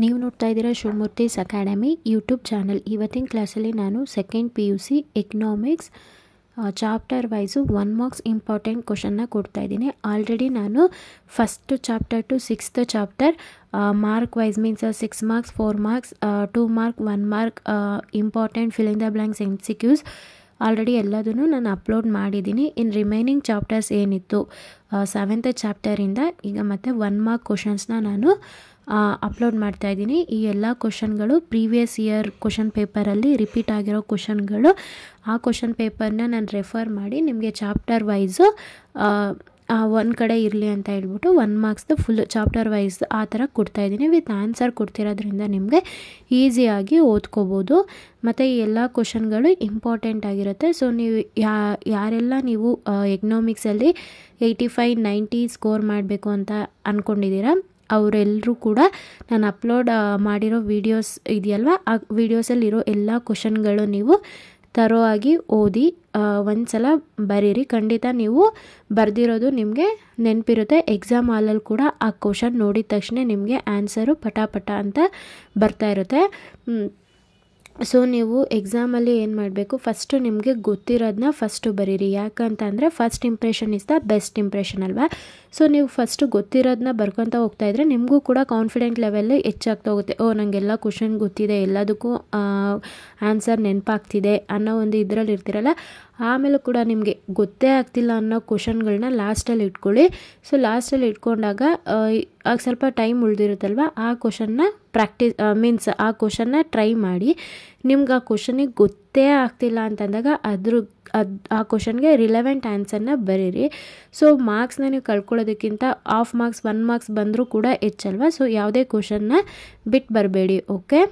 ನೀವು ನೋಡ್ತಾ ಇದ್ದೀರಾ ಶಿವಮೂರ್ತಿಸ್ ಅಕಾಡೆಮಿ ಯೂಟ್ಯೂಬ್ ಚಾನಲ್ ಇವತ್ತಿನ ಕ್ಲಾಸಲ್ಲಿ ನಾನು second P U C economics chapter wise one marks important ಕ್ವಶನ್ನ ಕೊಡ್ತಾ ಇದ್ದೀನಿ ಆಲ್ರೆಡಿ ನಾನು first chapter to sixth chapter mark wise means six marks four marks two mark one mark important filling the blanks and MCQs already ಎಲ್ಲದನ್ನು ನಾನು upload ಮಾಡಿದ್ದೀನಿ in remaining chapters ಏನಿತ್ತು seventh ಚಾಪ್ಟರಿಂದ ಈಗ ಮತ್ತೆ ಒನ್ ಮಾರ್ಕ್ ಕ್ವಶನ್ಸ್ನ ನಾನು upload ಮಾಡ್ತಾ ಇದ್ದೀನಿ ಈ ಎಲ್ಲ ಕ್ವಶನ್ಗಳು ಪ್ರೀವಿಯಸ್ ಇಯರ್ ಕ್ವಶನ್ ಪೇಪರಲ್ಲಿ ರಿಪೀಟ್ ಆಗಿರೋ ಕ್ವಶನ್ಗಳು ಆ ಕ್ವಶನ್ ಪೇಪರ್ನ ನಾನು ರೆಫರ್ ಮಾಡಿ ನಿಮಗೆ ಚಾಪ್ಟರ್ ವೈಸು ಒಂದು ಕಡೆ ಇರಲಿ ಅಂತ ಹೇಳ್ಬಿಟ್ಟು ಒನ್ ಮಾರ್ಕ್ಸ್ದು ಫುಲ್ ಚಾಪ್ಟರ್ ವೈಸ್ ಆ ಥರ ಕೊಡ್ತಾಯಿದ್ದೀನಿ ವಿತ್ ಆನ್ಸರ್ ಕೊಡ್ತಿರೋದ್ರಿಂದ ನಿಮಗೆ ಈಸಿಯಾಗಿ ಓದ್ಕೋಬೋದು ಮತ್ತು ಈ ಎಲ್ಲ ಕ್ವಶನ್ಗಳು ಇಂಪಾರ್ಟೆಂಟ್ ಆಗಿರುತ್ತೆ ಸೊ ನೀವು ಯಾ ಯಾರೆಲ್ಲ ನೀವು ಎಕನಾಮಿಕ್ಸಲ್ಲಿ ಏಯ್ಟಿ ಫೈವ್ ನೈಂಟಿ ಸ್ಕೋರ್ ಮಾಡಬೇಕು ಅಂತ ಅಂದ್ಕೊಂಡಿದ್ದೀರಾ ಅವರೆಲ್ಲರೂ ಕೂಡ ನಾನು ಅಪ್ಲೋಡ್ ಮಾಡಿರೋ ವೀಡಿಯೋಸ್ ಇದೆಯಲ್ವ ಆ ವೀಡಿಯೋಸಲ್ಲಿರೋ ಎಲ್ಲ ಕ್ವಶನ್ಗಳು ನೀವು ತರೋ ಆಗಿ ಓದಿ ಒಂದು ಸಲ ಬರೀರಿ ಖಂಡಿತ ನೀವು ಬರೆದಿರೋದು ನಿಮಗೆ ನೆನಪಿರುತ್ತೆ ಎಕ್ಸಾಮ್ ಹಾಲಲ್ಲಿ ಕೂಡ ಆ ಕ್ವಶನ್ ನೋಡಿದ ತಕ್ಷಣ ನಿಮಗೆ ಆನ್ಸರು ಪಟ ಪಟ ಅಂತ ಬರ್ತಾ ಇರುತ್ತೆ ಸೊ ನೀವು ಎಕ್ಸಾಮಲ್ಲಿ ಏನು ಮಾಡಬೇಕು ಫಸ್ಟು ನಿಮಗೆ ಗೊತ್ತಿರೋದನ್ನ ಫಸ್ಟು ಬರೀರಿ ಯಾಕಂತಂದರೆ first impression is the best impression ಅಲ್ವಾ ಸೊ ನೀವು ಫಸ್ಟು ಗೊತ್ತಿರೋದನ್ನ ಬರ್ಕೊತ ಹೋಗ್ತಾ ಇದ್ರೆ ನಿಮಗೂ ಕೂಡ ಕಾನ್ಫಿಡೆಂಟ್ ಲೆವೆಲ್ ಹೆಚ್ಚಾಗ್ತಾ ಹೋಗುತ್ತೆ ಓ ನನಗೆಲ್ಲ ಕ್ವಶನ್ ಗೊತ್ತಿದೆ ಎಲ್ಲದಕ್ಕೂ ಆನ್ಸರ್ ನೆನಪಾಗ್ತಿದೆ ಅನ್ನೋ ಒಂದು ಇದರಲ್ಲಿ ಇರ್ತಿರಲ್ಲ ಆಮೇಲೆ ಕೂಡ ನಿಮಗೆ ಗೊತ್ತೇ ಆಗ್ತಿಲ್ಲ ಅನ್ನೋ ಕ್ವಶನ್ಗಳನ್ನ ಲಾಸ್ಟಲ್ಲಿ ಇಟ್ಕೊಳ್ಳಿ ಸೊ ಲಾಸ್ಟಲ್ಲಿ ಇಟ್ಕೊಂಡಾಗ ಆಗ ಸ್ವಲ್ಪ ಟೈಮ್ ಉಳಿದಿರುತ್ತಲ್ವ ಆ ಕ್ವಶನ್ನ ಪ್ರಾಕ್ಟೀಸ್ ಮೀನ್ಸ್ ಆ ಕ್ವಶನ್ನ ಟ್ರೈ ಮಾಡಿ ನಿಮ್ಗೆ ಆ ಕ್ವಶನಿಗೆ ಗೊತ್ತೇ ಆಗ್ತಿಲ್ಲ ಅಂತಂದಾಗ ಅದ್ರ ಅದು ಆ ಕ್ವಶನ್ಗೆ ರಿಲೆವೆಂಟ್ ಆನ್ಸರ್ನ ಬರೀರಿ ಸೊ ಮಾರ್ಕ್ಸ್ನ ನೀವು ಕಳ್ಕೊಳ್ಳೋದಕ್ಕಿಂತ ಆಫ್ ಮಾರ್ಕ್ಸ್ ಒನ್ ಮಾರ್ಕ್ಸ್ ಬಂದರೂ ಕೂಡ ಹೆಚ್ಚಲ್ವ ಸೊ ಯಾವುದೇ ಕ್ವಶನ್ನ ಬಿಟ್ಟು ಬರಬೇಡಿ ಓಕೆ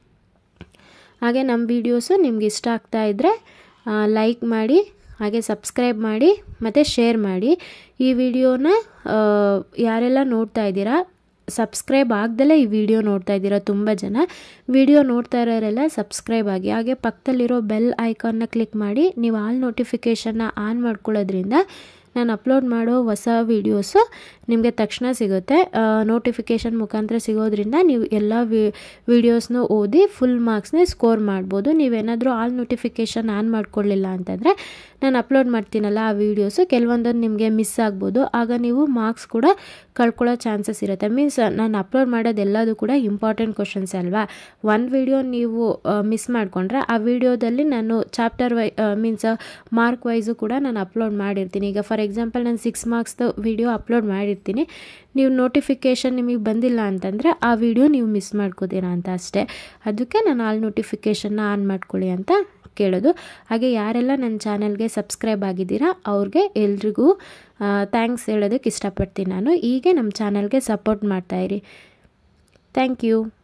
ಹಾಗೆ ನಮ್ಮ ವೀಡಿಯೋಸು ನಿಮ್ಗೆ ಇಷ್ಟ ಆಗ್ತಾ ಇದ್ದರೆ ಲೈಕ್ ಮಾಡಿ ಹಾಗೆ ಸಬ್ಸ್ಕ್ರೈಬ್ ಮಾಡಿ ಮತ್ತು ಶೇರ್ ಮಾಡಿ ಈ ವಿಡಿಯೋನ ಯಾರೆಲ್ಲ ನೋಡ್ತಾ ಇದ್ದೀರಾ ಸಬ್ಸ್ಕ್ರೈಬ್ ಆಗ್ದಲೇ ಈ ವಿಡಿಯೋ ನೋಡ್ತಾ ಇದ್ದೀರಾ ತುಂಬ ಜನ ವಿಡಿಯೋ ನೋಡ್ತಾ ಇರೋರೆಲ್ಲ ಸಬ್ಸ್ಕ್ರೈಬ್ ಆಗಿ ಹಾಗೆ ಪಕ್ಕದಲ್ಲಿರೋ ಬೆಲ್ ಐಕಾನ್ನ ಕ್ಲಿಕ್ ಮಾಡಿ ನೀವು ಆಲ್ ನೋಟಿಫಿಕೇಷನ್ನ ಆನ್ ಮಾಡ್ಕೊಳ್ಳೋದ್ರಿಂದ ನಾನು ಅಪ್ಲೋಡ್ ಮಾಡೋ ಹೊಸ ವೀಡಿಯೋಸು ನಿಮಗೆ ತಕ್ಷಣ ಸಿಗುತ್ತೆ ನೋಟಿಫಿಕೇಷನ್ ಮುಖಾಂತರ ಸಿಗೋದ್ರಿಂದ ನೀವು ಎಲ್ಲ ವಿ ವೀಡಿಯೋಸ್ನ ಓದಿ ಫುಲ್ ಮಾರ್ಕ್ಸ್ನೇ ಸ್ಕೋರ್ ಮಾಡ್ಬೋದು ನೀವೇನಾದರೂ ಆಲ್ ನೋಟಿಫಿಕೇಷನ್ ಆನ್ ಮಾಡ್ಕೊಳ್ಳಿಲ್ಲ ಅಂತಂದರೆ ನಾನು ಅಪ್ಲೋಡ್ ಮಾಡ್ತೀನಲ್ಲ ಆ ವೀಡಿಯೋಸು ಕೆಲವೊಂದನ್ನು ನಿಮಗೆ ಮಿಸ್ ಆಗ್ಬೋದು ಆಗ ನೀವು ಮಾರ್ಕ್ಸ್ ಕೂಡ ಕಳ್ಕೊಳ್ಳೋ ಚಾನ್ಸಸ್ ಇರುತ್ತೆ ಮೀನ್ಸ್ ನಾನು ಅಪ್ಲೋಡ್ ಮಾಡೋದೆಲ್ಲದು ಕೂಡ ಇಂಪಾರ್ಟೆಂಟ್ ಕ್ವಶನ್ಸ್ ಅಲ್ವಾ ಒಂದು ವಿಡಿಯೋ ನೀವು ಮಿಸ್ ಮಾಡಿಕೊಂಡ್ರೆ ಆ ವಿಡಿಯೋದಲ್ಲಿ ನಾನು chapter wise means mark wise ಕೂಡ ನಾನು ಅಪ್ಲೋಡ್ ಮಾಡಿರ್ತೀನಿ ಈಗ ಫಾರ್ ಎಕ್ಸಾಂಪಲ್ ನಾನು ಸಿಕ್ಸ್ ಮಾರ್ಕ್ಸ್ದು ವಿಡಿಯೋ ಅಪ್ಲೋಡ್ ಮಾಡಿರ್ತೀನಿ ನೀವು ನೋಟಿಫಿಕೇಷನ್ ನಿಮಗೆ ಬಂದಿಲ್ಲ ಅಂತಂದರೆ ಆ ವಿಡಿಯೋ ನೀವು ಮಿಸ್ ಮಾಡ್ಕೋತೀರಾ ಅಂತ ಅಷ್ಟೇ ಅದಕ್ಕೆ ನಾನು ಆಲ್ ನೋಟಿಫಿಕೇಷನ್ನ ಆನ್ ಮಾಡ್ಕೊಳ್ಳಿ ಅಂತ ಕೇಳೋದು ಹಾಗೆ ಯಾರೆಲ್ಲ ನನ್ನ ಚಾನಲ್ಗೆ ಸಬ್ಸ್ಕ್ರೈಬ್ ಆಗಿದ್ದೀರಾ ಅವ್ರಿಗೆ ಎಲ್ರಿಗೂ ಥ್ಯಾಂಕ್ಸ್ ಹೇಳೋದಕ್ಕೆ ಇಷ್ಟಪಡ್ತೀನಿ ನಾನು ಹೀಗೆ ನಮ್ಮ ಚಾನಲ್ಗೆ ಸಪೋರ್ಟ್ ಮಾಡ್ತಾಯಿರಿ ಥ್ಯಾಂಕ್ ಯು